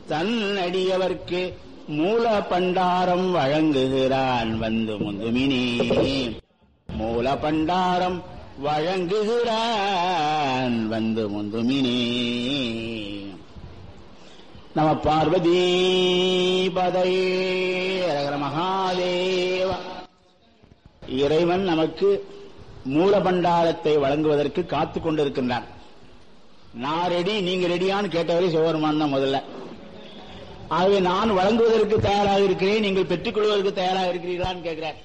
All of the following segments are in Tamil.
தன் அடியவர்க்கு மூல பண்டாரம் வழங்குகிறான் வந்து முந்துமினே மூல பண்டாரம் வழங்குகிறான் வந்து முந்துமினே நம பார்வதி பதையே ரகர மகாதேவ இறைவன் நமக்கு மூல பண்டாரத்தை வழங்குவதற்கு காத்துக் கொண்டிருக்கின்றான் நான் ரெடி நீங்க ரெடியான்னு கேட்டவரை சிவபெருமான் தான் முதல்ல ஆகவே நான் வழங்குவதற்கு தயாராக இருக்கிறேன் நீங்கள் பெற்றுக் கொள்வதற்கு தயாராக இருக்கிறீர்களான்னு கேட்கிறார்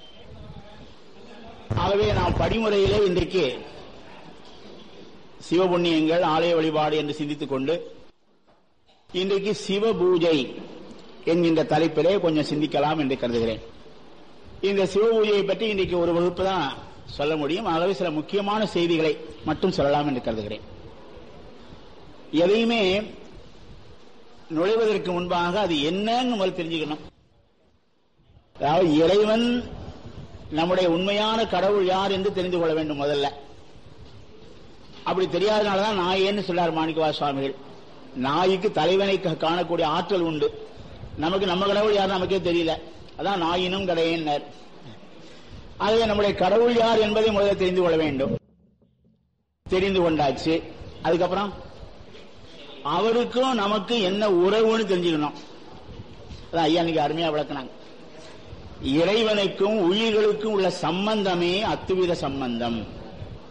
ஆகவே நாம் படிமுறையிலே இன்றைக்கு சிவபுண்ணியங்கள் ஆலய வழிபாடு என்று சிந்தித்துக் கொண்டு இன்றைக்கு சிவ பூஜை என்கின்ற தலைப்பிலே கொஞ்சம் சிந்திக்கலாம் என்று கருதுகிறேன் இந்த சிவ பூஜையை பற்றி இன்றைக்கு ஒரு வகுப்பு தான் சொல்ல முடியும் ஆகவே சில முக்கியமான செய்திகளை மட்டும் சொல்லலாம் என்று கருதுகிறேன் எதையுமே நுழைவதற்கு முன்பாக அது என்னன்னு முதல் தெரிஞ்சுக்கணும் அதாவது இறைவன் நம்முடைய உண்மையான கடவுள் யார் என்று தெரிந்து கொள்ள வேண்டும் முதல்ல அப்படி தெரியாதனாலதான் நாயேன்னு சொல்லார் மாணிக்கவா சுவாமிகள் நாய்க்கு தலைவனை காணக்கூடிய ஆற்றல் உண்டு நமக்கு நம்ம கடவுள் யார் நமக்கே தெரியல அதான் நாயினும் கடையினர் ஆகவே நம்முடைய கடவுள் யார் என்பதை முதல்ல தெரிந்து கொள்ள வேண்டும் தெரிந்து கொண்டாச்சு அதுக்கப்புறம் அவருக்கும் நமக்கு என்ன உறவுன்னு தெரிஞ்சுக்கணும் அதான் ஐயா இன்னைக்கு அருமையா விளக்குனாங்க இறைவனுக்கும் உயிர்களுக்கும் உள்ள சம்பந்தமே அத்துவித சம்பந்தம்